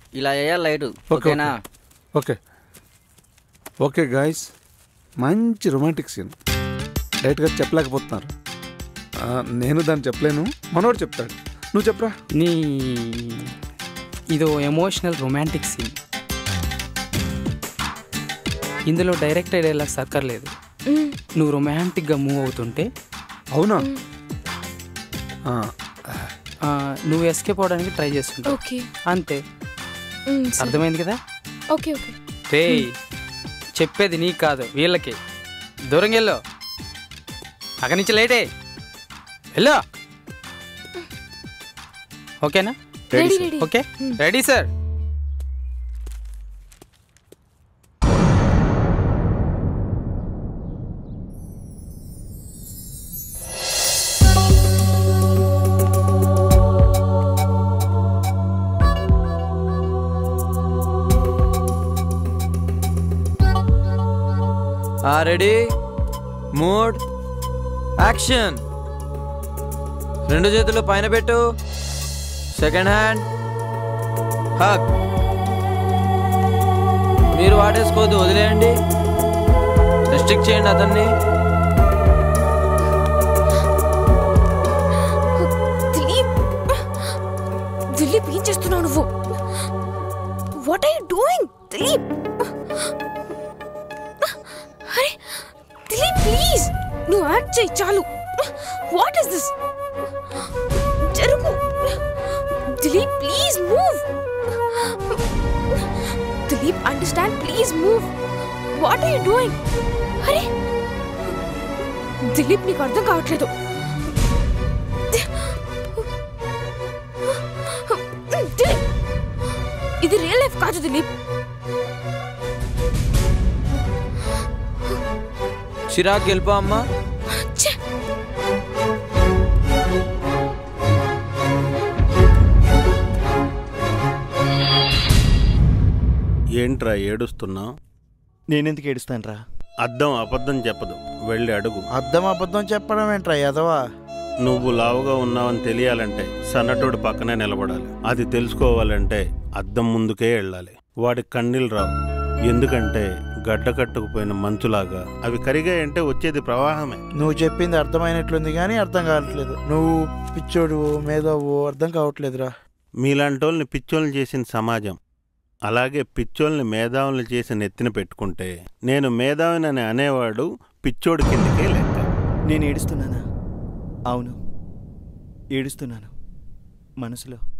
ఇలా వేయాలి light okay ఓకేనా ఓకే ఓకే గాయస్ మంచి రొమాంటిక్ సీన్ డైరెక్ట్గా చెప్పలేకపోతున్నారు ఆ, నేను దాన్ని చెప్పలేను మనోడు చెప్తాడు నువ్వు చెప్పరా నీ ఇదో ఎమోషనల్ రొమాంటిక్ సీన్ ఇందులో డైరెక్ట్ డైలాగ్స్ అక్కర్లేదు నువ్వు రొమాంటిక్గా మూవ్ అవుతుంటే అవునా ఆ, ఆ, నువ్వు ఎస్కేప్ అవడానికి ట్రై చేస్తుంటావు ఓకే అంతే మ్, సరే. అర్థమైంది కదా ఓకే ఓకే రే చెప్పేది నీకు కాదు వీళ్ళకి దూరంగా వెళ్ళు అక్కడి నుంచి లేటే వెళ్ళు ఓకేనా ready ready okay ready sir ఆ రెడీ మూడ్ యాక్షన్ రెండు చేతులు పైన పెట్టు సెకండ్ హ్యాండ్ హక్ మీరు వాడేసుకోవద్దు వదిలేయండి రెస్ట్రిక్ట్ చేయండి అతన్ని దిలీప్ దిలీప్ ఏం చేస్తున్నావు నువ్వు what are you doing Dilip అరే దిలీప్ ప్లీజ్ నువ్వు యాక్ట్ చేయి చాలు వాట్ ఇస్ దిస్ జరుగు Dilip please move Dilip understand please move what are you doing అరే దిలీప్ నీకు అర్థం కావట్లేదు దిలీప్ ఇది రియల్ లైఫ్ కాదు దిలీప్ చిరాకు గెలుపా అమ్మా ఛే! ఏంట్రా ఏడుస్తున్నావు నేనెందుకు ఏడుస్తానురా అద్దం అబద్ధం చెప్పదు వెళ్ళి అడుగు అర్థం అబద్ధం చెప్పడం ఏంట్రా ఎదవా నువ్వు లావుగా ఉన్నావని తెలియాలంటే సన్నటోడు పక్కనే నిలబడాలి అది తెలుసుకోవాలంటే అద్దం ముందుకే వెళ్ళాలి వాడి కన్నీళ్ళు రావు ఎందుకంటే గడ్డ కట్టుకుపోయిన మంచులాగా అవి కరిగాయంటే వచ్చేది ప్రవాహమే నువ్వు చెప్పింది అర్థమైనట్లుంది కానీ అర్థం కావట్లేదు నువ్వు పిచ్చోడు మేధావు అర్థం కావట్లేదురా మీలాంటోళ్ళని పిచ్చోళ్ళని చేసిన సమాజం అలాగే పిచ్చోళ్ళని మేధావుల్ని చేసి నెత్తిన పెట్టుకుంటే నేను మేధావినని అనేవాడు పిచ్చోడి కిందకే లెక్క నేను ఏడుస్తున్నానా అవును ఏడుస్తున్నాను మనసులో